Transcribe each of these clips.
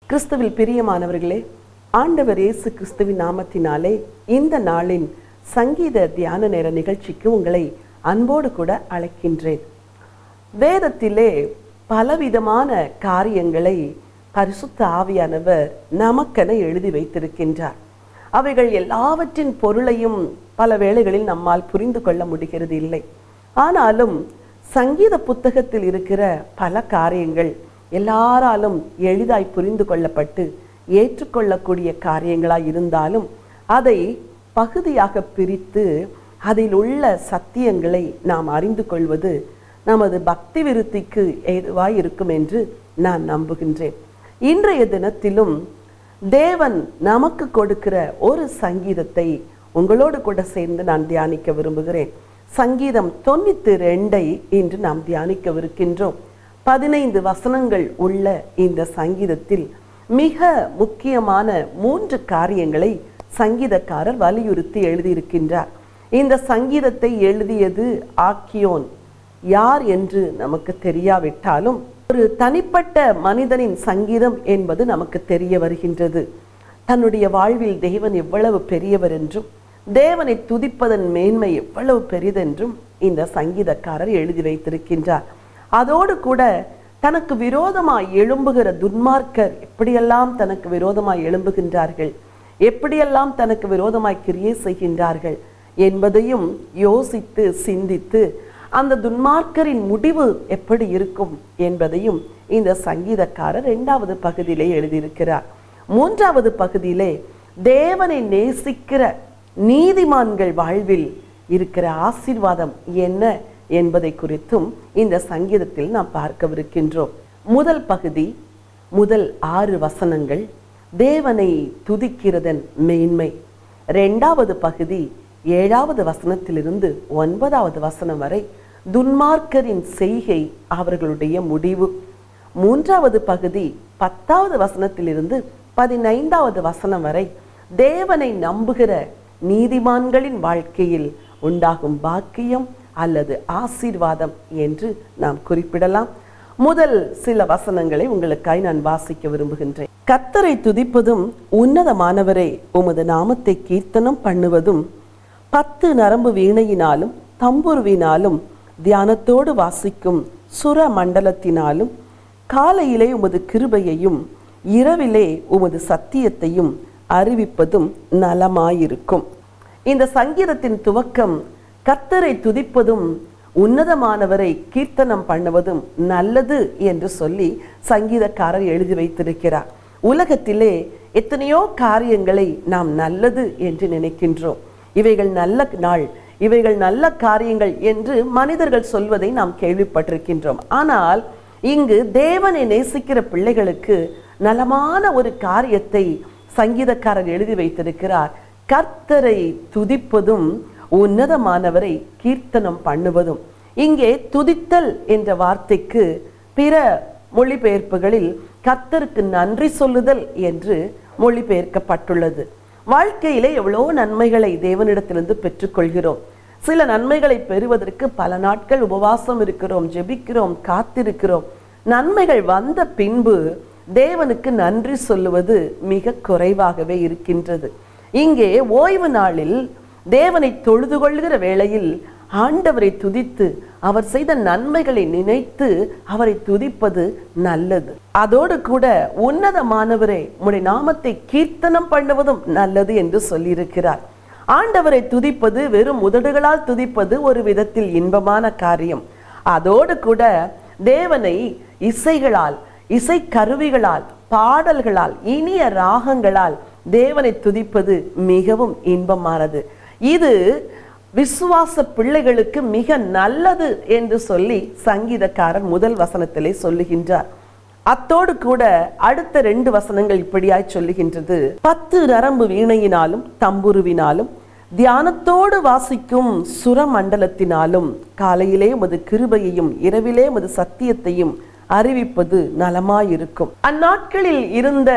கிறிஸ்துவில் பிரியமானவர்களே ஆண்டவர் இயேசு கிறிஸ்துவின் நாமத்தினாலே இந்த நாளின் சங்கீத தியான நேர நிகழ்ச்சிக்கு உங்களை அன்போடு கூட அழைக்கின்றேன் வேதத்திலே பலவிதமான காரியங்களை பரிசுத்த ஆவியானவர் நமக்கென எழுதி வைத்திருக்கின்றார் அவைகள் எல்லாவற்றின் பொருளையும் பல வேளைகளில் நம்மால் புரிந்து கொள்ள முடிகிறது இல்லை ஆனாலும் சங்கீத புத்தகத்தில் இருக்கிற பல காரியங்கள் எல்லாராலும் எளிதாய் புரிந்து கொள்ளப்பட்டு ஏற்றுக்கொள்ளக்கூடிய காரியங்களாய் இருந்தாலும் அதை பகுதியாக பிரித்து அதில் உள்ள சத்தியங்களை நாம் அறிந்து கொள்வது நமது பக்தி விருத்திக்கு ஏதுவாய் இருக்கும் என்று நான் நம்புகின்றேன் இன்றைய தினத்திலும் தேவன் நமக்கு கொடுக்கிற ஒரு சங்கீதத்தை உங்களோடு கூட சேர்ந்து நான் தியானிக்க விரும்புகிறேன் சங்கீதம் தொண்ணூத்தி ரெண்டை இன்று நாம் தியானிக்கவிருக்கின்றோம் பதினைந்து வசனங்கள் உள்ள இந்த சங்கீதத்தில் மிக முக்கியமான மூன்று காரியங்களை சங்கீதக்காரர் வலியுறுத்தி எழுதியிருக்கின்றார் இந்த சங்கீதத்தை எழுதியது ஆக்கியோன் யார் என்று நமக்கு தெரியாவிட்டாலும் ஒரு தனிப்பட்ட மனிதனின் சங்கீதம் என்பது நமக்கு தெரிய வருகின்றது தன்னுடைய வாழ்வில் தேவன் எவ்வளவு பெரியவர் என்றும் தேவனை துதிப்பதன் மேன்மை எவ்வளவு பெரிதென்றும் இந்த சங்கீதக்காரர் எழுதி வைத்திருக்கின்றார் அதோடு கூட தனக்கு விரோதமாய் எழும்புகிற துன்மார்க்கர் எப்படியெல்லாம் தனக்கு விரோதமாய் எழும்புகின்றார்கள் எப்படியெல்லாம் தனக்கு விரோதமாய் கிரியை செய்கின்றார்கள் என்பதையும் யோசித்து சிந்தித்து அந்த துன்மார்க்கரின் முடிவு எப்படி இருக்கும் என்பதையும் இந்த சங்கீதக்காரர் இரண்டாவது பகுதியிலே எழுதியிருக்கிறார் மூன்றாவது பகுதியிலே தேவனை நேசிக்கிற நீதிமான்கள் வாழ்வில் இருக்கிற ஆசீர்வாதம் என்ன என்பதை குறித்தும் இந்த சங்கீதத்தில் நாம் பார்க்கவிருக்கின்றோம் முதல் பகுதி முதல் ஆறு வசனங்கள் தேவனை துதிக்கிறதன் மேன்மை இரண்டாவது பகுதி ஏழாவது வசனத்திலிருந்து ஒன்பதாவது வசனம் வரை துன்மார்க்கரின் செய்கை அவர்களுடைய முடிவு மூன்றாவது பகுதி பத்தாவது வசனத்திலிருந்து பதினைந்தாவது வசனம் வரை தேவனை நம்புகிற நீதிமான்களின் வாழ்க்கையில் உண்டாகும் பாக்கியம் அல்லது ஆசீர்வாதம் என்று நாம் குறிப்பிடலாம் முதல் சில வசனங்களை உங்களுக்காய் நான் வாசிக்க விரும்புகின்றேன் கத்தரை துதிப்பதும் உன்னதமானவரை உமது நாமத்தை கீர்த்தனம் பண்ணுவதும் பத்து நரம்பு வீணையினாலும் தம்புருவினாலும் தியானத்தோடு வாசிக்கும் சுர மண்டலத்தினாலும் காலையிலே உமது கிருபையையும் இரவிலே உமது சத்தியத்தையும் அறிவிப்பதும் நலமாயிருக்கும் இந்த சங்கீதத்தின் துவக்கம் கத்தரை துதிப்பதும் உன்னதமானவரை கீர்த்தனம் பண்ணுவதும் நல்லது என்று சொல்லி சங்கீதக்காரர் எழுதி வைத்திருக்கிறார் உலகத்திலே எத்தனையோ காரியங்களை நாம் நல்லது என்று நினைக்கின்றோம் இவைகள் நல்ல நாள் இவைகள் நல்ல காரியங்கள் என்று மனிதர்கள் சொல்வதை நாம் கேள்விப்பட்டிருக்கின்றோம் ஆனால் இங்கு தேவனை நேசிக்கிற பிள்ளைகளுக்கு நலமான ஒரு காரியத்தை சங்கீதக்காரர் எழுதி வைத்திருக்கிறார் கர்த்தரை துதிப்பதும் உன்னதமானவரை கீர்த்தனம் பண்ணுவதும் இங்கே துதித்தல் என்ற வார்த்தைக்கு பிற மொழிபெயர்ப்புகளில் கர்த்தருக்கு நன்றி சொல்லுதல் என்று மொழிபெயர்க்கப்பட்டுள்ளது வாழ்க்கையிலே எவ்வளோ நன்மைகளை தேவனிடத்திலிருந்து பெற்றுக்கொள்கிறோம் சில நன்மைகளை பெறுவதற்கு பல நாட்கள் உபவாசம் இருக்கிறோம் ஜெபிக்கிறோம் காத்திருக்கிறோம் நன்மைகள் வந்த பின்பு தேவனுக்கு நன்றி சொல்லுவது மிக குறைவாகவே இருக்கின்றது இங்கே ஓய்வு நாளில் தேவனை தொழுது கொள்கிற வேளையில் ஆண்டவரை துதித்து அவர் செய்த நன்மைகளை நினைத்து அவரை துதிப்பது நல்லது அதோடு கூட உன்னதமானவரை உடைய நாமத்தை கீர்த்தனம் பண்ணுவதும் நல்லது என்று சொல்லியிருக்கிறார் ஆண்டவரை துதிப்பது வெறும் உதடுகளால் துதிப்பது ஒரு விதத்தில் இன்பமான காரியம் அதோடு கூட தேவனை இசைகளால் இசை கருவிகளால் பாடல்களால் இனிய ராகங்களால் தேவனை துதிப்பது மிகவும் இன்பமானது இது விசுவாச பிள்ளைகளுக்கு மிக நல்லது என்று சொல்லி சங்கீதக்காரர் முதல் வசனத்திலே சொல்லுகின்றார் அத்தோடு கூட அடுத்த ரெண்டு வசனங்கள் இப்படியாய் சொல்லுகின்றது பத்து நரம்பு வீணையினாலும் தம்புருவினாலும் தியானத்தோடு வாசிக்கும் சுரமண்டலத்தினாலும் காலையிலே உமது கிருபையையும் இரவிலே உமது சத்தியத்தையும் அறிவிப்பது நலமாயிருக்கும் அந்நாட்களில் இருந்த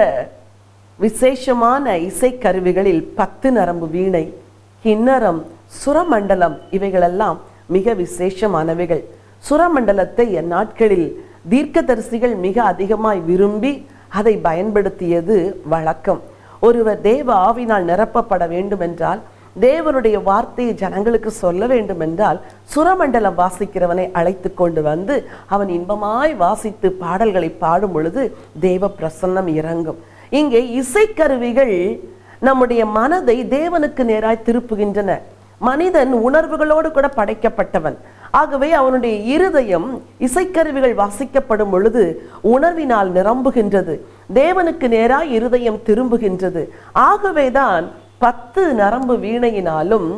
விசேஷமான இசைக்கருவிகளில் பத்து நரம்பு வீணை கிண்ணறம் சுரமண்டலம் இவைகளெல்லாம் மிக விசேஷமானவைகள் சுரமண்டலத்தை அந்நாட்களில் தீர்க்கதரிசிகள் மிக அதிகமாய் விரும்பி அதை பயன்படுத்தியது வழக்கம் ஒருவர் தேவ ஆவினால் நிரப்பப்பட வேண்டும் என்றால் தேவனுடைய வார்த்தையை ஜனங்களுக்கு சொல்ல வேண்டும் என்றால் சுரமண்டலம் வாசிக்கிறவனை அழைத்து கொண்டு வந்து அவன் இன்பமாய் வாசித்து பாடல்களை பாடும் பொழுது தேவ பிரசன்னம் இறங்கும் இங்கே இசைக்கருவிகள் நம்முடைய மனதை தேவனுக்கு நேராய் திருப்புகின்றன மனிதன் உணர்வுகளோடு கூட படைக்கப்பட்டவன் ஆகவே அவனுடைய இருதயம் இசைக்கருவிகள் வாசிக்கப்படும் பொழுது உணர்வினால் நிரம்புகின்றது தேவனுக்கு நேராய் இருதயம் திரும்புகின்றது ஆகவேதான் பத்து நரம்பு வீணையினாலும்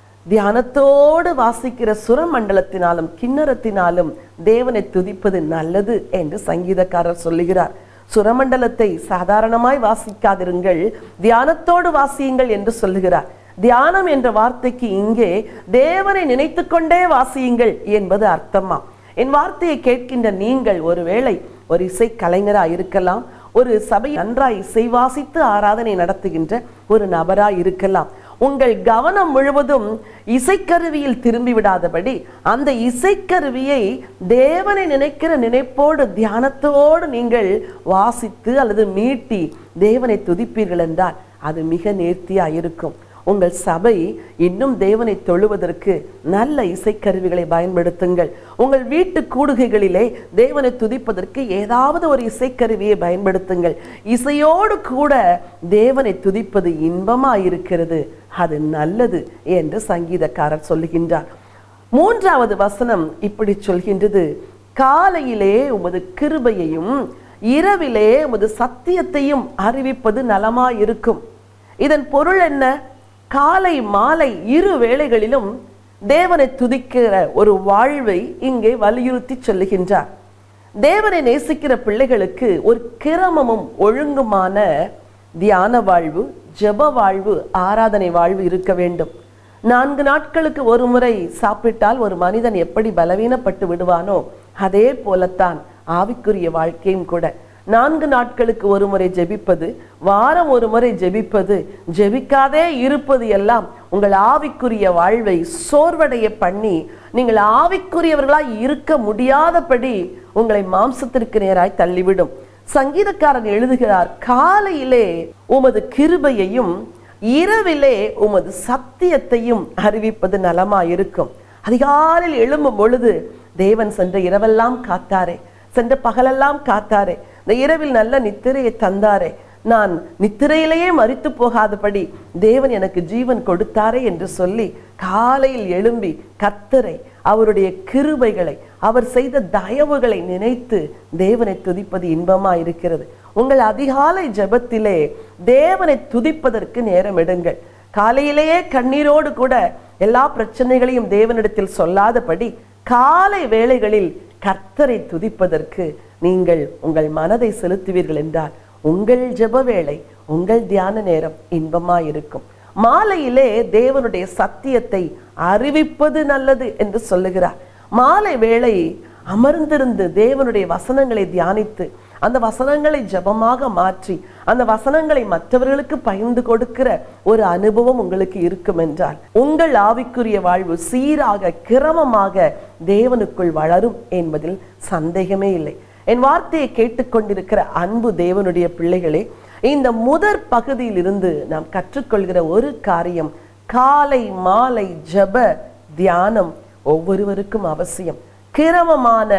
தியானத்தோடு வாசிக்கிற சுரமண்டலத்தினாலும் கிண்ணறத்தினாலும் தேவனை துதிப்பது நல்லது என்று சங்கீதக்காரர் சொல்லுகிறார் சுரமண்டலத்தை சாதாரணமாய் வாசிக்காதிருங்கள் தியானத்தோடு வாசியுங்கள் என்று சொல்லுகிறார் தியானம் என்ற வார்த்தைக்கு இங்கே தேவனை நினைத்து கொண்டே வாசியுங்கள் என்பது அர்த்தமா என் வார்த்தையை கேட்கின்ற நீங்கள் ஒருவேளை ஒரு இசை கலைஞராக இருக்கலாம் ஒரு சபை நன்றாய் இசை வாசித்து ஆராதனை நடத்துகின்ற ஒரு நபராய் இருக்கலாம் உங்கள் கவனம் முழுவதும் இசைக்கருவியில் திரும்பி விடாதபடி அந்த இசைக்கருவியை தேவனை நினைக்கிற நினைப்போடு தியானத்தோடு நீங்கள் வாசித்து அல்லது மீட்டி தேவனை துதிப்பீர்கள் என்றால் அது மிக நேர்த்தியா இருக்கும் உங்கள் சபை இன்னும் தேவனை தொழுவதற்கு நல்ல இசைக்கருவிகளை பயன்படுத்துங்கள் உங்கள் வீட்டு கூடுகைகளிலே தேவனை துதிப்பதற்கு ஏதாவது ஒரு இசைக்கருவியை பயன்படுத்துங்கள் இசையோடு கூட தேவனை துதிப்பது இன்பமா இருக்கிறது அது நல்லது என்று சங்கீதக்காரர் சொல்லுகின்றார் மூன்றாவது வசனம் இப்படி சொல்கின்றது காலையிலே உமது கிருபையையும் இரவிலே உமது சத்தியத்தையும் அறிவிப்பது நலமாயிருக்கும் இதன் பொருள் என்ன காலை மாலை இரு வேளைகளிலும் தேவனை துதிக்கிற ஒரு வாழ்வை இங்கே வலியுறுத்தி சொல்லுகின்றார் தேவனை நேசிக்கிற பிள்ளைகளுக்கு ஒரு கிரமமும் ஒழுங்குமான தியான வாழ்வு ஜெப வாழ்வு ஆராதனை வாழ்வு இருக்க வேண்டும் நான்கு நாட்களுக்கு ஒரு முறை சாப்பிட்டால் ஒரு மனிதன் எப்படி பலவீனப்பட்டு விடுவானோ அதே போலத்தான் ஆவிக்குரிய வாழ்க்கையும் கூட நான்கு நாட்களுக்கு ஒரு முறை ஜெபிப்பது வாரம் ஒரு முறை ஜெபிப்பது ஜெபிக்காதே இருப்பது எல்லாம் உங்கள் ஆவிக்குரிய வாழ்வை சோர்வடைய பண்ணி நீங்கள் ஆவிக்குரியவர்களாய் இருக்க முடியாதபடி உங்களை மாம்சத்திற்கு நேராய் தள்ளிவிடும் சங்கீதக்காரன் எழுதுகிறார் காலையிலே உமது கிருபையையும் இரவிலே உமது சத்தியத்தையும் அறிவிப்பது நலமாயிருக்கும் அதிகாலையில் எழும்பும் பொழுது தேவன் சென்ற இரவெல்லாம் காத்தாரே சென்ற பகலெல்லாம் காத்தாரே இந்த இரவில் நல்ல நித்திரையை தந்தாரே நான் நித்திரையிலேயே மறித்து போகாதபடி தேவன் எனக்கு ஜீவன் கொடுத்தாரே என்று சொல்லி காலையில் எழும்பி கத்தரை அவருடைய கிருபைகளை அவர் செய்த தயவுகளை நினைத்து தேவனை துதிப்பது இன்பமா இருக்கிறது உங்கள் அதிகாலை ஜெபத்திலே தேவனை துதிப்பதற்கு நேரம் எடுங்கள் காலையிலேயே கண்ணீரோடு கூட எல்லா பிரச்சனைகளையும் தேவனிடத்தில் சொல்லாதபடி காலை வேளைகளில் கர்த்தரை துதிப்பதற்கு நீங்கள் உங்கள் மனதை செலுத்துவீர்கள் என்றால் உங்கள் ஜெப வேளை உங்கள் தியான நேரம் இன்பமாயிருக்கும் மாலையிலே தேவனுடைய சத்தியத்தை அறிவிப்பது நல்லது என்று சொல்லுகிறார் மாலை வேளை அமர்ந்திருந்து தேவனுடைய வசனங்களை தியானித்து அந்த வசனங்களை ஜெபமாக மாற்றி அந்த வசனங்களை மற்றவர்களுக்கு பகிர்ந்து கொடுக்கிற ஒரு அனுபவம் உங்களுக்கு இருக்கும் என்றால் உங்கள் ஆவிக்குரிய வாழ்வு சீராக கிரமமாக தேவனுக்குள் வளரும் என்பதில் சந்தேகமே இல்லை என் வார்த்தையை கேட்டுக்கொண்டிருக்கிற அன்பு தேவனுடைய பிள்ளைகளே இந்த முதற் பகுதியில் இருந்து நாம் கற்றுக்கொள்கிற ஒரு காரியம் காலை மாலை ஜெப தியானம் ஒவ்வொருவருக்கும் அவசியம் கிரமமான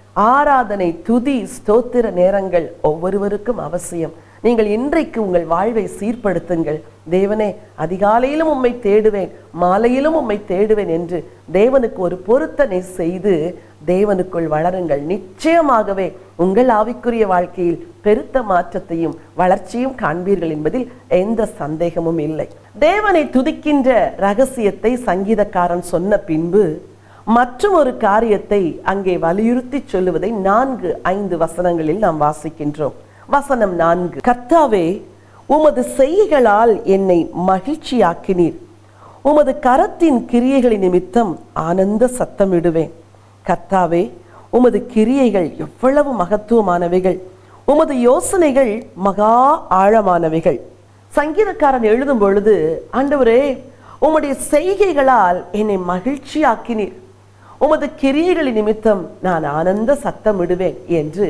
ஆராதனை துதி ஸ்தோத்திர நேரங்கள் ஒவ்வொருவருக்கும் அவசியம் நீங்கள் இன்றைக்கு உங்கள் வாழ்வை சீர்படுத்துங்கள் தேவனே அதிகாலையிலும் உம்மை தேடுவேன் மாலையிலும் உம்மை தேடுவேன் என்று தேவனுக்கு ஒரு பொருத்தனை செய்து தேவனுக்குள் வளருங்கள் நிச்சயமாகவே உங்கள் ஆவிக்குரிய வாழ்க்கையில் பெருத்த மாற்றத்தையும் வளர்ச்சியும் காண்பீர்கள் என்பதில் எந்த சந்தேகமும் இல்லை தேவனை துதிக்கின்ற ரகசியத்தை சங்கீதக்காரன் சொன்ன பின்பு மற்றும் ஒரு காரியத்தை அங்கே வலியுறுத்தி சொல்லுவதை நான்கு ஐந்து வசனங்களில் நாம் வாசிக்கின்றோம் வசனம் நான்கு கர்த்தாவே உமது செய்கைகளால் என்னை மகிழ்ச்சியாக்கினீர் உமது கரத்தின் கிரியைகளின் நிமித்தம் ஆனந்த சத்தமிடுவேன் கர்த்தாவே உமது கிரியைகள் எவ்வளவு மகத்துவமானவைகள் உமது யோசனைகள் மகா ஆழமானவைகள் சங்கீதக்காரன் எழுதும் பொழுது ஆண்டவரே உம்முடைய செய்கைகளால் என்னை மகிழ்ச்சியாக்கினீர் உமது கிரியைகளின் நிமித்தம் நான் ஆனந்த சத்தமிடுவேன் என்று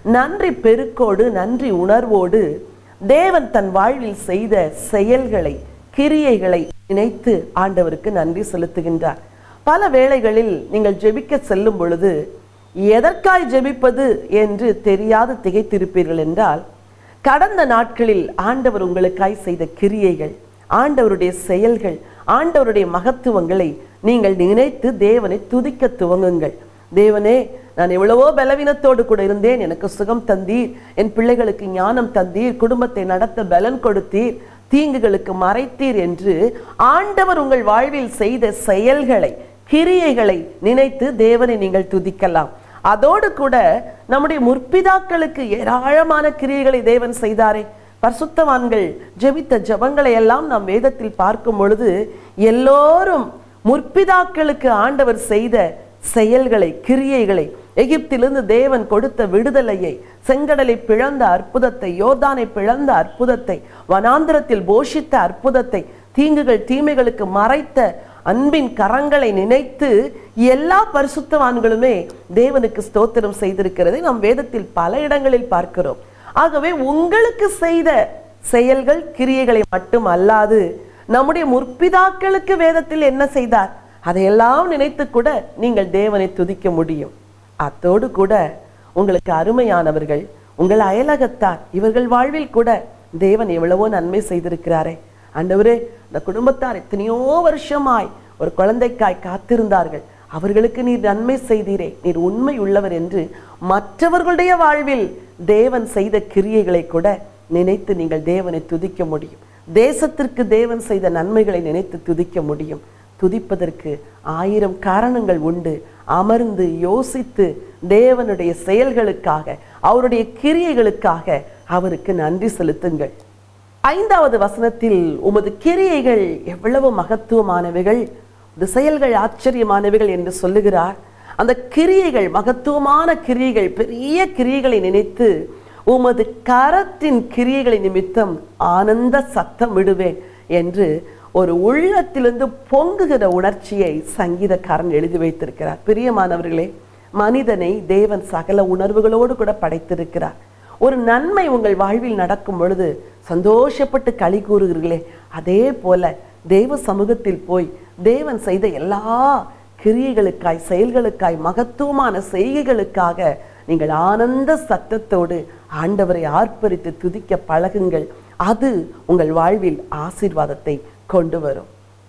நன்றி பெருக்கோடு நன்றி உணர்வோடு தேவன் தன் வாழ்வில் செய்த செயல்களை கிரியைகளை நினைத்து ஆண்டவருக்கு நன்றி செலுத்துகின்றார் பல வேளைகளில் நீங்கள் ஜெபிக்க செல்லும் பொழுது எதற்காய் ஜெபிப்பது என்று தெரியாது திகைத்திருப்பீர்கள் என்றால் கடந்த நாட்களில் ஆண்டவர் உங்களுக்காய் செய்த கிரியைகள் ஆண்டவருடைய செயல்கள் ஆண்டவருடைய மகத்துவங்களை நீங்கள் நினைத்து தேவனை துதிக்க துவங்குங்கள் தேவனே நான் எவ்வளவோ பலவீனத்தோடு கூட இருந்தேன் எனக்கு சுகம் தந்தீர் என் பிள்ளைகளுக்கு ஞானம் தந்தீர் குடும்பத்தை நடத்த பலன் கொடுத்தீர் தீங்குகளுக்கு மறைத்தீர் என்று ஆண்டவர் உங்கள் வாழ்வில் செய்த செயல்களை கிரியைகளை நினைத்து தேவனை நீங்கள் துதிக்கலாம் அதோடு கூட நம்முடைய முற்பிதாக்களுக்கு ஏராளமான கிரியைகளை தேவன் செய்தாரே பரிசுத்தவான்கள் ஜெபித்த ஜெபங்களை எல்லாம் நாம் வேதத்தில் பார்க்கும் பொழுது எல்லோரும் முற்பிதாக்களுக்கு ஆண்டவர் செய்த செயல்களை கிரியைகளை எகிப்திலிருந்து தேவன் கொடுத்த விடுதலையை செங்கடலை பிளந்த அற்புதத்தை யோர்தானை பிளந்த அற்புதத்தை வனாந்திரத்தில் போஷித்த அற்புதத்தை தீங்குகள் தீமைகளுக்கு மறைத்த அன்பின் கரங்களை நினைத்து எல்லா பரிசுத்தவான்களுமே தேவனுக்கு ஸ்தோத்திரம் செய்திருக்கிறதை நாம் வேதத்தில் பல இடங்களில் பார்க்கிறோம் ஆகவே உங்களுக்கு செய்த செயல்கள் கிரியைகளை மட்டும் அல்லாது நம்முடைய முற்பிதாக்களுக்கு வேதத்தில் என்ன செய்தார் அதையெல்லாம் நினைத்து கூட நீங்கள் தேவனை துதிக்க முடியும் அத்தோடு கூட உங்களுக்கு அருமையானவர்கள் உங்கள் அயலகத்தார் இவர்கள் வாழ்வில் கூட தேவன் எவ்வளவோ நன்மை செய்திருக்கிறாரே ஆண்டவரே இந்த குடும்பத்தார் எத்தனையோ வருஷமாய் ஒரு குழந்தைக்காய் காத்திருந்தார்கள் அவர்களுக்கு நீர் நன்மை செய்தீரே நீர் உண்மை உள்ளவர் என்று மற்றவர்களுடைய வாழ்வில் தேவன் செய்த கிரியைகளை கூட நினைத்து நீங்கள் தேவனை துதிக்க முடியும் தேசத்திற்கு தேவன் செய்த நன்மைகளை நினைத்து துதிக்க முடியும் துதிப்பதற்கு ஆயிரம் காரணங்கள் உண்டு அமர்ந்து யோசித்து தேவனுடைய செயல்களுக்காக அவருடைய கிரியைகளுக்காக அவருக்கு நன்றி செலுத்துங்கள் ஐந்தாவது வசனத்தில் உமது கிரியைகள் எவ்வளவு மகத்துவமானவைகள் உமது செயல்கள் ஆச்சரியமானவைகள் என்று சொல்லுகிறார் அந்த கிரியைகள் மகத்துவமான கிரியைகள் பெரிய கிரியைகளை நினைத்து உமது கரத்தின் கிரியைகளை நிமித்தம் ஆனந்த சத்தம் விடுவேன் என்று ஒரு உள்ளத்திலிருந்து பொங்குகிற உணர்ச்சியை சங்கீதக்காரன் எழுதி வைத்திருக்கிறார் பிரியமானவர்களே மனிதனை தேவன் சகல உணர்வுகளோடு கூட படைத்திருக்கிறார் ஒரு நன்மை உங்கள் வாழ்வில் நடக்கும் பொழுது சந்தோஷப்பட்டு களி கூறுகிறீர்களே அதே போல தேவ சமூகத்தில் போய் தேவன் செய்த எல்லா கிரியைகளுக்காய் செயல்களுக்காய் மகத்துவமான செய்கைகளுக்காக நீங்கள் ஆனந்த சத்தத்தோடு ஆண்டவரை ஆர்ப்பரித்து துதிக்க பழகுங்கள் அது உங்கள் வாழ்வில் ஆசீர்வாதத்தை கொண்டு வரும்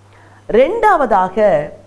ரெண்டாவதாக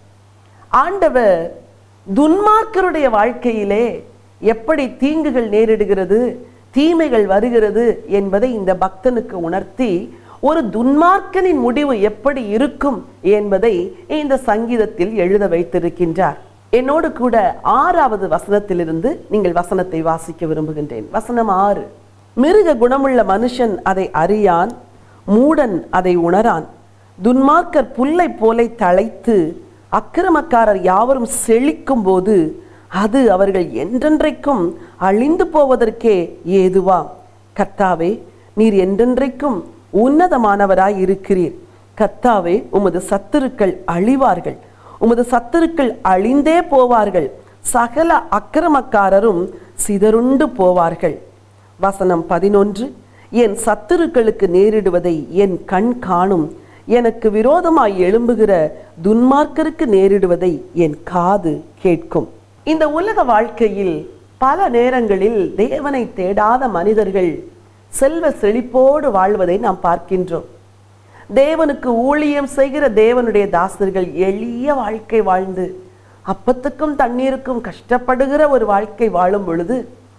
ஆண்டவர் துன்மார்க்கருடைய வாழ்க்கையிலே எப்படி தீங்குகள் நேரிடுகிறது தீமைகள் வருகிறது என்பதை இந்த பக்தனுக்கு உணர்த்தி ஒரு துன்மார்க்கனின் முடிவு எப்படி இருக்கும் என்பதை இந்த சங்கீதத்தில் எழுத வைத்திருக்கின்றார் என்னோடு கூட ஆறாவது வசனத்திலிருந்து நீங்கள் வசனத்தை வாசிக்க விரும்புகின்றேன் வசனம் ஆறு மிருக குணமுள்ள மனுஷன் அதை அறியான் மூடன் அதை உணரான் துன்மார்க்கர் புல்லை போலை தழைத்து அக்கிரமக்காரர் யாவரும் செழிக்கும் போது அது அவர்கள் என்றென்றைக்கும் அழிந்து போவதற்கே ஏதுவாம் கர்த்தாவே நீர் என்றென்றைக்கும் உன்னதமானவராய் இருக்கிறீர் கர்த்தாவே உமது சத்துருக்கள் அழிவார்கள் உமது சத்துருக்கள் அழிந்தே போவார்கள் சகல அக்கிரமக்காரரும் சிதறுண்டு போவார்கள் வசனம் பதினொன்று என் சத்துருக்களுக்கு நேரிடுவதை என் கண் காணும் எனக்கு விரோதமாய் எழும்புகிற துன்மார்க்கருக்கு நேரிடுவதை என் காது கேட்கும் இந்த உலக வாழ்க்கையில் பல நேரங்களில் தேவனை தேடாத மனிதர்கள் செல்வ செழிப்போடு வாழ்வதை நாம் பார்க்கின்றோம் தேவனுக்கு ஊழியம் செய்கிற தேவனுடைய தாசர்கள் எளிய வாழ்க்கை வாழ்ந்து அப்பத்துக்கும் தண்ணீருக்கும் கஷ்டப்படுகிற ஒரு வாழ்க்கை வாழும் பொழுது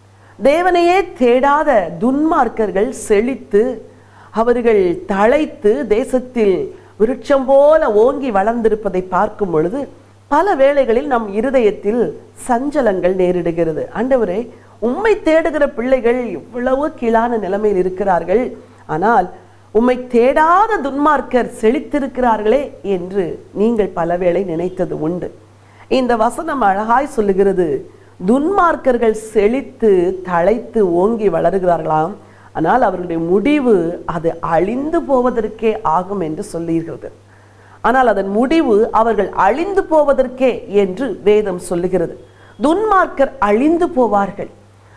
தேவனையே தேடாத துன்மார்க்கர்கள் செழித்து அவர்கள் தழைத்து தேசத்தில் விருட்சம் போல ஓங்கி வளர்ந்திருப்பதை பார்க்கும் பொழுது பல வேளைகளில் நம் இருதயத்தில் சஞ்சலங்கள் நேரிடுகிறது ஆண்டவரே உம்மை தேடுகிற பிள்ளைகள் இவ்வளவு கீழான நிலைமையில் இருக்கிறார்கள் ஆனால் உம்மை தேடாத துன்மார்க்கர் செழித்திருக்கிறார்களே என்று நீங்கள் பலவேளை நினைத்தது உண்டு இந்த வசனம் அழகாய் சொல்லுகிறது துன்மார்க்கர்கள் செழித்து தழைத்து ஓங்கி வளருகிறார்களாம் ஆனால் அவர்களுடைய முடிவு அது அழிந்து போவதற்கே ஆகும் என்று சொல்லுகிறது ஆனால் அதன் முடிவு அவர்கள் அழிந்து போவதற்கே என்று வேதம் சொல்லுகிறது துன்மார்க்கர் அழிந்து போவார்கள்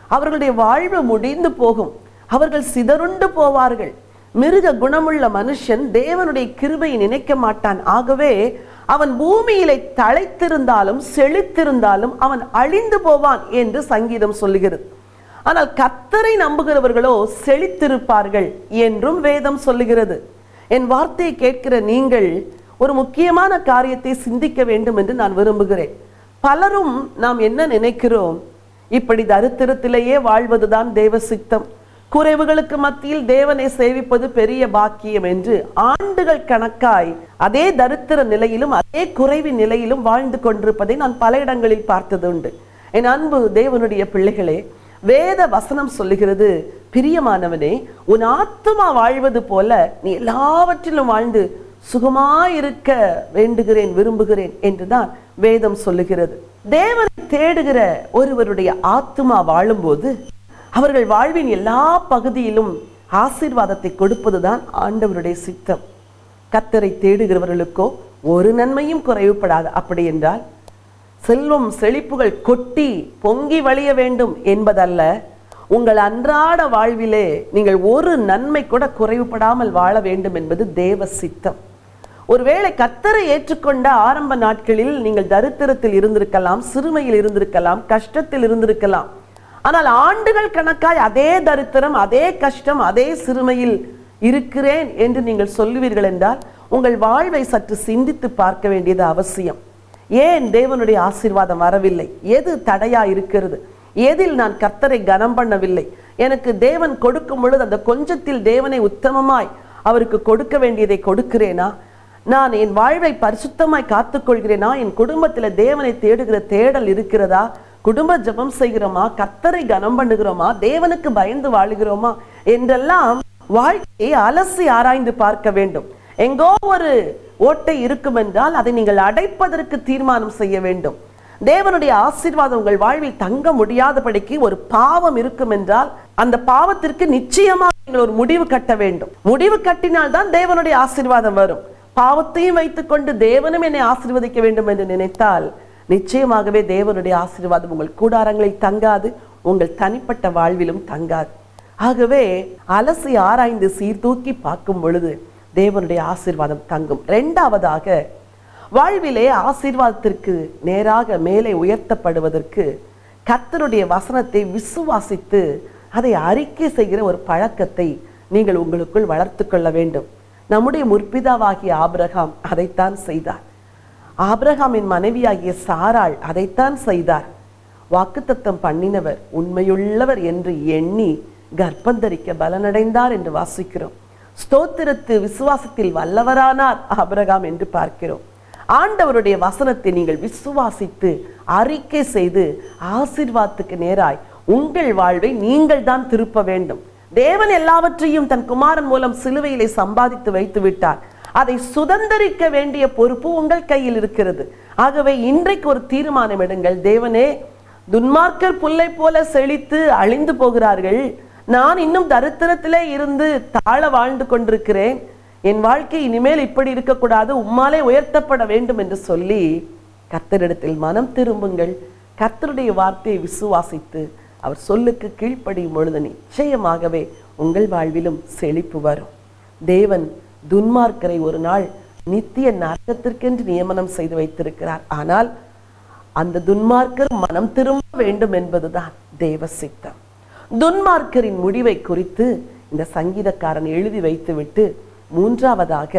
அவர்களுடைய வாழ்வு முடிந்து போகும் அவர்கள் சிதறுண்டு போவார்கள் மிருக குணமுள்ள மனுஷன் தேவனுடைய கிருபையை நினைக்க மாட்டான் ஆகவே அவன் பூமியிலே தழைத்திருந்தாலும் செழித்திருந்தாலும் அவன் அழிந்து போவான் என்று சங்கீதம் சொல்லுகிறது ஆனால் கத்தரை நம்புகிறவர்களோ செழித்திருப்பார்கள் என்றும் வேதம் சொல்லுகிறது என் வார்த்தையை கேட்கிற நீங்கள் ஒரு முக்கியமான காரியத்தை சிந்திக்க வேண்டும் என்று நான் விரும்புகிறேன் பலரும் நாம் என்ன நினைக்கிறோம் இப்படி தரித்திரத்திலேயே வாழ்வதுதான் தேவ சித்தம் குறைவுகளுக்கு மத்தியில் தேவனை சேவிப்பது பெரிய பாக்கியம் என்று ஆண்டுகள் கணக்காய் அதே தரித்திர நிலையிலும் அதே குறைவின் நிலையிலும் வாழ்ந்து கொண்டிருப்பதை நான் பல இடங்களில் பார்த்ததுண்டு என் அன்பு தேவனுடைய பிள்ளைகளே வேத வசனம் சொல்லுகிறது பிரியமானவனே உன் ஆத்துமா வாழ்வது போல நீ எல்லாவற்றிலும் வாழ்ந்து சுகமாயிருக்க வேண்டுகிறேன் விரும்புகிறேன் என்றுதான் வேதம் சொல்லுகிறது தேவனை தேடுகிற ஒருவருடைய ஆத்துமா வாழும்போது அவர்கள் வாழ்வின் எல்லா பகுதியிலும் ஆசீர்வாதத்தை கொடுப்பதுதான் ஆண்டவருடைய சித்தம் கத்தரை தேடுகிறவர்களுக்கோ ஒரு நன்மையும் குறைவுபடாது அப்படி என்றால் செல்வம் செழிப்புகள் கொட்டி பொங்கி வழிய வேண்டும் என்பதல்ல உங்கள் அன்றாட வாழ்விலே நீங்கள் ஒரு நன்மை கூட குறைவுபடாமல் வாழ வேண்டும் என்பது தேவ சித்தம் ஒருவேளை கத்தரை ஏற்றுக்கொண்ட ஆரம்ப நாட்களில் நீங்கள் தரித்திரத்தில் இருந்திருக்கலாம் சிறுமையில் இருந்திருக்கலாம் கஷ்டத்தில் இருந்திருக்கலாம் ஆனால் ஆண்டுகள் கணக்காய் அதே தரித்திரம் அதே கஷ்டம் அதே சிறுமையில் இருக்கிறேன் என்று நீங்கள் சொல்லுவீர்கள் என்றால் உங்கள் வாழ்வை சற்று சிந்தித்து பார்க்க வேண்டியது அவசியம் ஏன் தேவனுடைய ஆசீர்வாதம் வரவில்லை எது தடையா இருக்கிறது எதில் நான் கர்த்தரை கனம் பண்ணவில்லை எனக்கு தேவன் கொடுக்கும் பொழுது அந்த கொஞ்சத்தில் தேவனை உத்தமமாய் அவருக்கு கொடுக்க வேண்டியதை கொடுக்கிறேனா நான் என் வாழ்வை பரிசுத்தமாய் காத்துக்கொள்கிறேனா என் குடும்பத்துல தேவனை தேடுகிற தேடல் இருக்கிறதா குடும்ப ஜெபம் செய்கிறோமா கர்த்தரை கனம் பண்ணுகிறோமா தேவனுக்கு பயந்து வாழுகிறோமா என்றெல்லாம் வாழ்க்கையை அலசி ஆராய்ந்து பார்க்க வேண்டும் எங்கோ ஒரு ஓட்டை இருக்கும் என்றால் அதை நீங்கள் அடைப்பதற்கு தீர்மானம் செய்ய வேண்டும் தேவனுடைய ஆசீர்வாதம் உங்கள் வாழ்வில் தங்க முடியாதபடிக்கு ஒரு பாவம் இருக்கும் என்றால் அந்த பாவத்திற்கு நிச்சயமாக நீங்கள் ஒரு முடிவு கட்ட வேண்டும் முடிவு கட்டினால் தான் தேவனுடைய ஆசீர்வாதம் வரும் பாவத்தையும் வைத்துக்கொண்டு தேவனும் என்னை ஆசீர்வதிக்க வேண்டும் என்று நினைத்தால் நிச்சயமாகவே தேவனுடைய ஆசீர்வாதம் உங்கள் கூடாரங்களில் தங்காது உங்கள் தனிப்பட்ட வாழ்விலும் தங்காது ஆகவே அலசி ஆராய்ந்து சீர்தூக்கி பார்க்கும் பொழுது தேவனுடைய ஆசீர்வாதம் தங்கும் இரண்டாவதாக வாழ்விலே ஆசீர்வாதத்திற்கு நேராக மேலே உயர்த்தப்படுவதற்கு கர்த்தருடைய வசனத்தை விசுவாசித்து அதை அறிக்கை செய்கிற ஒரு பழக்கத்தை நீங்கள் உங்களுக்குள் வளர்த்து கொள்ள வேண்டும் நம்முடைய முற்பிதாவாகிய ஆபிரகாம் அதைத்தான் செய்தார் ஆபிரகாமின் மனைவியாகிய சாராள் அதைத்தான் செய்தார் வாக்குத்தத்தம் பண்ணினவர் உண்மையுள்ளவர் என்று எண்ணி கர்ப்பந்தரிக்க பலனடைந்தார் என்று வாசிக்கிறோம் ஸ்தோத்திரத்து விசுவாசத்தில் வல்லவரானார் ஆபிரகாம் என்று பார்க்கிறோம் ஆண்டவருடைய வசனத்தை நீங்கள் விசுவாசித்து அறிக்கை செய்து ஆசீர்வாதத்துக்கு நேராய் உங்கள் வாழ்வை நீங்கள் தான் திருப்ப வேண்டும் தேவன் எல்லாவற்றையும் தன் குமாரன் மூலம் சிலுவையிலே சம்பாதித்து வைத்து விட்டார் அதை சுதந்தரிக்க வேண்டிய பொறுப்பு உங்கள் கையில் இருக்கிறது ஆகவே இன்றைக்கு ஒரு தீர்மானம் எடுங்கள் தேவனே துன்மார்க்கர் புல்லை போல செழித்து அழிந்து போகிறார்கள் நான் இன்னும் தரித்திரத்திலே இருந்து தாழ வாழ்ந்து கொண்டிருக்கிறேன் என் வாழ்க்கை இனிமேல் இப்படி இருக்கக்கூடாது உம்மாலே உயர்த்தப்பட வேண்டும் என்று சொல்லி கர்த்தரிடத்தில் மனம் திரும்புங்கள் கர்த்தருடைய வார்த்தையை விசுவாசித்து அவர் சொல்லுக்கு கீழ்ப்படியும் பொழுது நிச்சயமாகவே உங்கள் வாழ்விலும் செழிப்பு வரும் தேவன் துன்மார்க்கரை ஒரு நாள் நித்திய நரகத்திற்கென்று நியமனம் செய்து வைத்திருக்கிறார் ஆனால் அந்த துன்மார்க்கர் மனம் திரும்ப வேண்டும் என்பதுதான் தேவ சித்தம் துன்மார்க்கரின் முடிவை குறித்து இந்த சங்கீதக்காரன் எழுதி வைத்துவிட்டு மூன்றாவதாக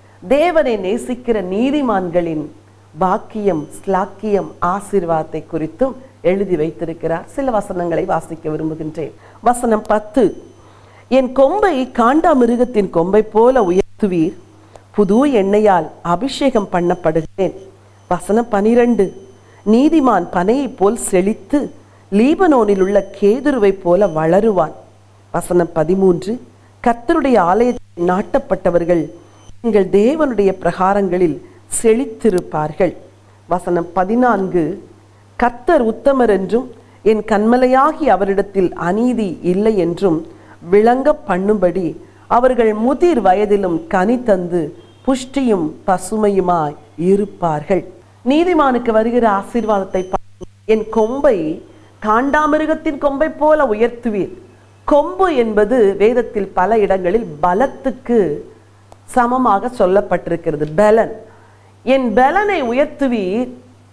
தேவனை நேசிக்கிற நீதிமான்களின் பாக்கியம் ஸ்லாக்கியம் ஆசீர்வாதத்தை குறித்தும் எழுதி வைத்திருக்கிறார் சில வசனங்களை வாசிக்க விரும்புகின்றேன் வசனம் பத்து என் கொம்பை காண்டாமிருகத்தின் கொம்பை போல உயர்த்துவீர் புது எண்ணெயால் அபிஷேகம் பண்ணப்படுகிறேன் வசனம் பனிரெண்டு நீதிமான் பனையைப் போல் செழித்து லீபனோனில் உள்ள கேதுருவைப் போல வளருவான் வசனம் பதிமூன்று கர்த்தருடைய ஆலயத்தில் நாட்டப்பட்டவர்கள் எங்கள் தேவனுடைய பிரகாரங்களில் செழித்திருப்பார்கள் வசனம் பதினான்கு கர்த்தர் உத்தமர் என்றும் என் கண்மலையாகி அவரிடத்தில் அநீதி இல்லை என்றும் விளங்க பண்ணும்படி அவர்கள் முதிர் வயதிலும் கனி தந்து புஷ்டியும் பசுமையுமாய் இருப்பார்கள் நீதிமானுக்கு வருகிற ஆசீர்வாதத்தை பாருங்கள். என் கொம்பை காண்டாமிருகத்தின் கொம்பை போல உயர்த்துவீர் கொம்பு என்பது வேதத்தில் பல இடங்களில் பலத்துக்கு சமமாக சொல்லப்பட்டிருக்கிறது பலன் என் பலனை உயர்த்துவீர்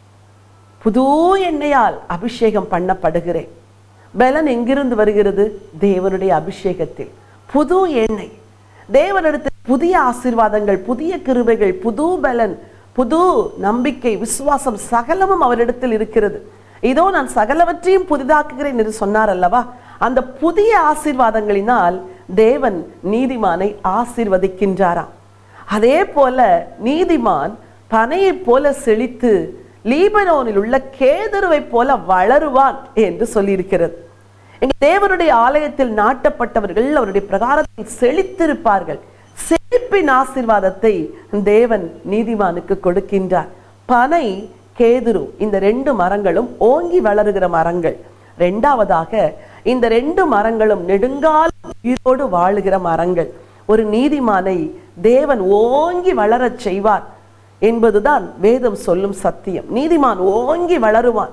புது எண்ணெயால் அபிஷேகம் பண்ணப்படுகிறேன் பலன் எங்கிருந்து வருகிறது தேவனுடைய அபிஷேகத்தில் புது எண்ணெய் தேவனிடத்தில் புதிய ஆசீர்வாதங்கள் புதிய கிருபைகள் புது பலன் புது நம்பிக்கை விசுவாசம் சகலமும் அவரிடத்தில் இருக்கிறது இதோ நான் சகலவற்றையும் புதிதாக்குகிறேன் என்று சொன்னார் அல்லவா அந்த புதிய ஆசீர்வாதங்களினால் தேவன் நீதிமானை ஆசீர்வதிக்கின்றாராம் அதே போல நீதிமான் பனையைப் போல செழித்து லீபனோனில் உள்ள கேதுருவைப் போல வளருவான் என்று சொல்லியிருக்கிறது எங்க தேவனுடைய ஆலயத்தில் நாட்டப்பட்டவர்கள் அவருடைய பிரகாரத்தில் செழித்திருப்பார்கள் செழிப்பின் ஆசீர்வாதத்தை தேவன் நீதிமானுக்கு கொடுக்கின்றார் பனை கேதுரு இந்த ரெண்டு மரங்களும் ஓங்கி வளருகிற மரங்கள் ரெண்டாவதாக இந்த ரெண்டு மரங்களும் நெடுங்காலம் உயிரோடு வாழுகிற மரங்கள் ஒரு நீதிமானை தேவன் ஓங்கி வளரச் செய்வார் என்பதுதான் வேதம் சொல்லும் சத்தியம் நீதிமான் ஓங்கி வளருவான்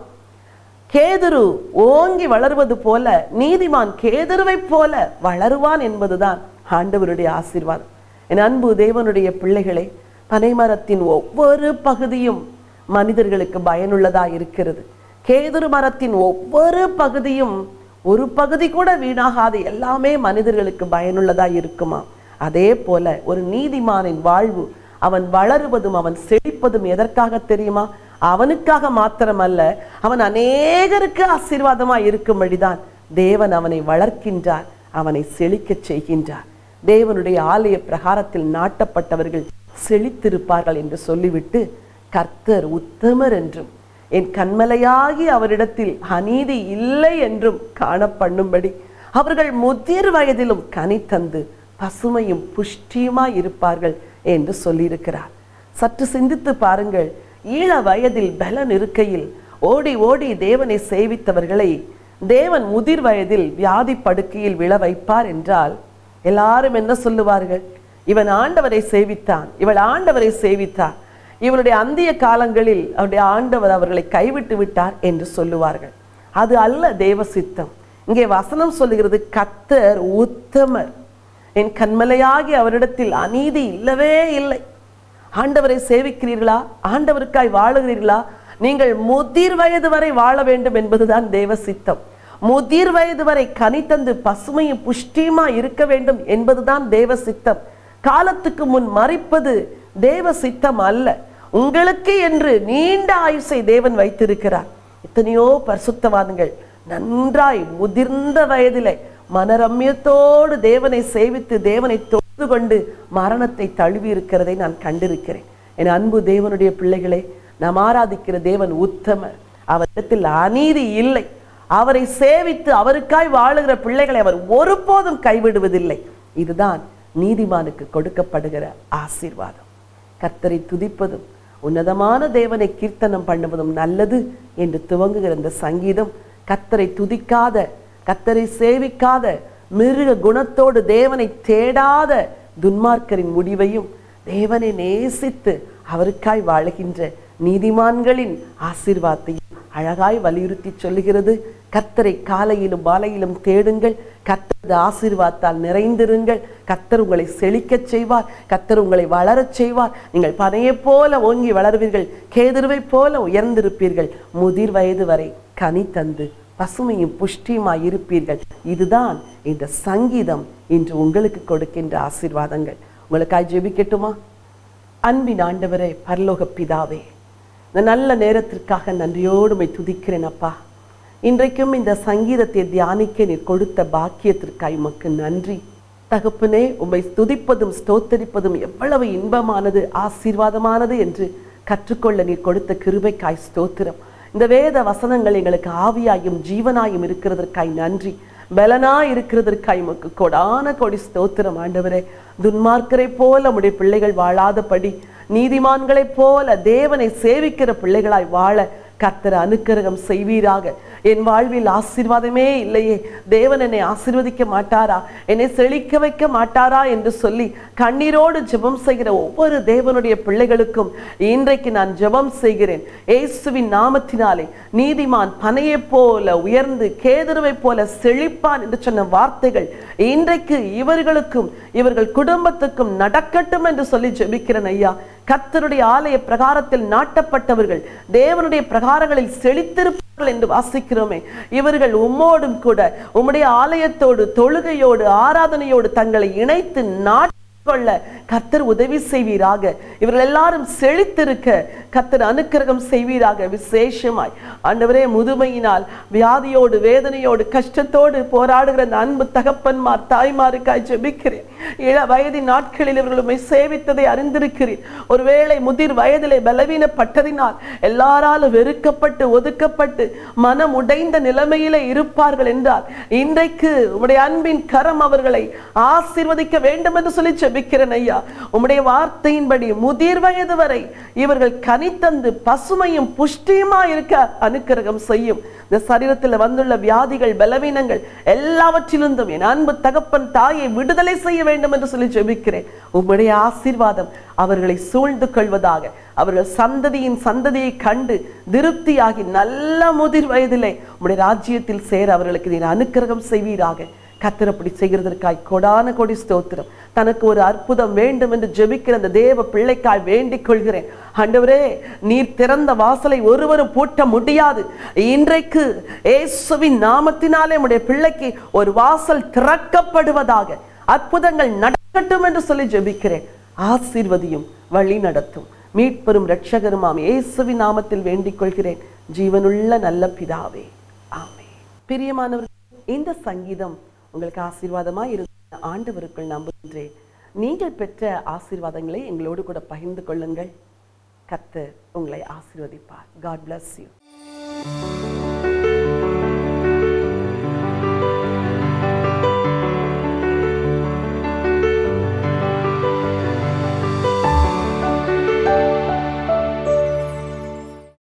கேதுரு ஓங்கி வளருவது போல நீதிமான் கேதுருவைப் போல வளருவான் என்பதுதான் ஆண்டவருடைய ஆசீர்வாதம் என் அன்பு தேவனுடைய பிள்ளைகளே பனைமரத்தின் ஒவ்வொரு பகுதியும் மனிதர்களுக்கு பயனுள்ளதா இருக்கிறது கேதுரு மரத்தின் ஒவ்வொரு பகுதியும் ஒரு பகுதி கூட வீணாகாது எல்லாமே மனிதர்களுக்கு பயனுள்ளதா இருக்குமா அதே போல ஒரு நீதிமானின் வாழ்வு அவன் வளருவதும் அவன் செழிப்பதும் எதற்காக தெரியுமா அவனுக்காக மாத்திரமல்ல அவன் அநேகருக்கு ஆசீர்வாதமா இருக்கும்படிதான் தேவன் அவனை வளர்க்கின்றார் அவனை செழிக்கச் செய்கின்றார் தேவனுடைய ஆலய பிரகாரத்தில் நாட்டப்பட்டவர்கள் செழித்திருப்பார்கள் என்று சொல்லிவிட்டு கர்த்தர் உத்தமர் என்றும் என் கண்மலையாகி அவரிடத்தில் அநீதி இல்லை என்றும் காணப்பண்ணும்படி அவர்கள் முதிர் வயதிலும் கனி தந்து பசுமையும் புஷ்டியுமாய் இருப்பார்கள் என்று சொல்லியிருக்கிறார் சற்று சிந்தித்து பாருங்கள் ஈழ வயதில் பலன் இருக்கையில் ஓடி ஓடி தேவனை சேவித்தவர்களை தேவன் முதிர் வயதில் வியாதி படுக்கையில் விழ வைப்பார் என்றால் எல்லாரும் என்ன சொல்லுவார்கள் இவன் ஆண்டவரை சேவித்தான் இவள் ஆண்டவரை சேவித்தார் இவனுடைய அந்திய காலங்களில் அவருடைய ஆண்டவர் அவர்களை கைவிட்டு விட்டார் என்று சொல்லுவார்கள் அது அல்ல தேவ சித்தம் இங்கே வசனம் சொல்லுகிறது கத்தர் உத்தமர் என் கண்மலையாகி அவரிடத்தில் அநீதி இல்லவே இல்லை ஆண்டவரை சேவிக்கிறீர்களா ஆண்டவருக்காய் வாழுகிறீர்களா நீங்கள் முதிர் வயது வரை வாழ வேண்டும் என்பதுதான் தேவ சித்தம் முதிர் வயது வரை கனி தந்து பசுமையும் புஷ்டியுமா இருக்க வேண்டும் என்பதுதான் தேவ சித்தம் காலத்துக்கு முன் மறிப்பது தேவ சித்தம் அல்ல உங்களுக்கு என்று நீண்ட ஆயுசை தேவன் வைத்திருக்கிறார் எத்தனையோ பரிசுத்தவான்கள் நன்றாய் முதிர்ந்த வயதிலே மனரம்யத்தோடு தேவனை சேவித்து தேவனை தொழுது கொண்டு மரணத்தை தழுவி இருக்கிறதை நான் கண்டிருக்கிறேன் என் அன்பு தேவனுடைய பிள்ளைகளே நாம் ஆராதிக்கிற தேவன் உத்தமர் அவரிடத்தில் அநீதி இல்லை அவரை சேவித்து அவருக்காய் வாழுகிற பிள்ளைகளை அவர் ஒருபோதும் கைவிடுவதில்லை இதுதான் நீதிமானுக்கு கொடுக்கப்படுகிற ஆசீர்வாதம் கர்த்தரை துதிப்பதும் உன்னதமான தேவனை கீர்த்தனம் பண்ணுவதும் நல்லது என்று துவங்குகிற இந்த சங்கீதம் கர்த்தரை துதிக்காத கர்த்தரை சேவிக்காத மிருக குணத்தோடு தேவனை தேடாத துன்மார்க்கரின் முடிவையும் தேவனை நேசித்து அவருக்காய் வாழுகின்ற நீதிமான்களின் ஆசீர்வாதத்தையும் அழகாய் வலியுறுத்தி சொல்லுகிறது கர்த்தரை காலையிலும் மாலையிலும் தேடுங்கள் கர்த்தரது ஆசீர்வாதத்தால் நிறைந்திருங்கள் கர்த்தர் உங்களை செழிக்கச் செய்வார் கர்த்தர் உங்களை வளரச் செய்வார் நீங்கள் பனையைப் போல ஓங்கி வளருவீர்கள் கேதுருவைப் போல உயர்ந்திருப்பீர்கள் முதிர் வயது வரை கனி தந்து பசுமையும் புஷ்டியுமாய் இருப்பீர்கள் இதுதான் இந்த சங்கீதம் இன்று உங்களுக்கு கொடுக்கின்ற ஆசீர்வாதங்கள் உங்களுக்காய் ஜெபிக்கட்டுமா அன்பின் ஆண்டவரே பரலோக பிதாவே இந்த நல்ல நேரத்திற்காக நன்றியோடு உம்மை துதிக்கிறேன் அப்பா இன்றைக்கும் இந்த சங்கீதத்தை தியானிக்க நீர் கொடுத்த பாக்கியத்திற்காய் உமக்கு நன்றி தகப்பனே உம்மை துதிப்பதும் ஸ்தோத்தரிப்பதும் எவ்வளவு இன்பமானது ஆசீர்வாதமானது என்று கற்றுக்கொள்ள நீர் கொடுத்த கிருபைக்காய் ஸ்தோத்திரம் இந்த வேத வசனங்கள் எங்களுக்கு ஆவியாயும் ஜீவனாயும் இருக்கிறதற்காய் நன்றி பலனா இருக்கிறதற்காய் உமக்கு கொடான கொடி ஸ்தோத்திரம் ஆண்டவரே துன்மார்க்கரை போல உம்முடைய பிள்ளைகள் வாழாதபடி நீதிமான்களைப் போல தேவனை சேவிக்கிற பிள்ளைகளாய் வாழ கர்த்தர் அனுக்கிரகம் செய்வீராக என் வாழ்வில் ஆசீர்வாதமே இல்லையே தேவன் என்னை ஆசீர்வதிக்க மாட்டாரா என்னை செழிக்க வைக்க மாட்டாரா என்று சொல்லி கண்ணீரோடு ஜெபம் செய்கிற ஒவ்வொரு தேவனுடைய பிள்ளைகளுக்கும் இன்றைக்கு நான் ஜெபம் செய்கிறேன் இயேசுவின் நாமத்தினாலே நீதிமான் பனையைப் போல உயர்ந்து கேதுருவைப் போல செழிப்பான் என்று சொன்ன வார்த்தைகள் இன்றைக்கு இவர்களுக்கும் இவர்கள் குடும்பத்துக்கும் நடக்கட்டும் என்று சொல்லி ஜெபிக்கிறேன் ஐயா கர்த்தருடைய ஆலய பிரகாரத்தில் நாட்டப்பட்டவர்கள் தேவனுடைய பிரகாரங்களில் செழித்திருப்பார்கள் என்று வாசிக்கிறோமே இவர்கள் உம்மோடும் கூட உம்முடைய ஆலயத்தோடு தொழுகையோடு ஆராதனையோடு தங்களை இணைத்து நாட்டு கொள்ள கர்த்தர் உதவி செய்வீராக இவர்கள் எல்லாரும் செழித்திருக்க கர்த்தர் அனுக்கிரகம் செய்வீராக விசேஷமாய் ஆண்டவரே முதுமையினால் வியாதியோடு வேதனையோடு கஷ்டத்தோடு போராடுகிற அந்த அன்பு தகப்பன்மார் தாய்மாருக்காய் ஜெபிக்கிறேன் இள வயதின் நாட்களில் இவர்கள் உம்மை சேவித்ததை அறிந்திருக்கிறேன் ஒருவேளை முதிர் வயதிலே பலவீனப்பட்டதினால் எல்லாராலும் வெறுக்கப்பட்டு ஒதுக்கப்பட்டு மனம் உடைந்த நிலைமையிலே இருப்பார்கள் என்றால் இன்றைக்கு உம்முடைய அன்பின் கரம் அவர்களை ஆசீர்வதிக்க வேண்டும் என்று சொல்லி ஜெபிக்கிறேன் ஐயா உம்முடைய வார்த்தையின்படி முதிர் வயது வரை இவர்கள் கனித்தந்து பசுமையும் புஷ்டியுமா இருக்க அனுக்கிரகம் செய்யும் இந்த சரீரத்தில் வந்துள்ள வியாதிகள் பலவீனங்கள் எல்லாவற்றிலிருந்தும் என் அன்பு தகப்பன் தாயை விடுதலை செய்ய வேண்டும் என்று சொல்லி ஜெபிக்கிறேன் உம்முடைய ஆசீர்வாதம் அவர்களை சூழ்ந்து கொள்வதாக அவர்கள் சந்ததியின் சந்ததியை கண்டு திருப்தியாகி நல்ல முதிர் வயதிலே உம்முடைய ராஜ்யத்தில் சேர அவர்களுக்கு நீர் அனுக்கிரகம் செய்வீராக கத்தர் அப்படி செய்கிறதற்காய் கொடான கொடி ஸ்தோத்திரம் தனக்கு ஒரு அற்புதம் வேண்டும் என்று ஜெபிக்கிற அந்த தேவ பிள்ளைக்காய் வேண்டிக் கொள்கிறேன் ஆண்டவரே நீர் திறந்த வாசலை ஒருவரும் பூட்ட முடியாது இன்றைக்கு இயேசுவின் நாமத்தினாலே உடைய பிள்ளைக்கு ஒரு வாசல் திறக்கப்படுவதாக அற்புதங்கள் நடக்கட்டும் என்று சொல்லி ஜெபிக்கிறேன் ஆசீர்வதியும் வழி நடத்தும் மீட்பெரும் இரட்சகருமாம் இயேசுவின் நாமத்தில் வேண்டிக் கொள்கிறேன் ஜீவனுள்ள நல்ல பிதாவே ஆமே பிரியமானவர்கள் இந்த சங்கீதம் உங்களுக்கு ஆசீர்வாதமாய் இருந்த ஆண்டவருக்குள் நம்புகின்றேன் நீங்கள் பெற்ற ஆசீர்வாதங்களை எங்களோடு கூட பகிர்ந்து கொள்ளுங்கள் கர்த்தர் உங்களை ஆசீர்வதிப்பார் காட் bless you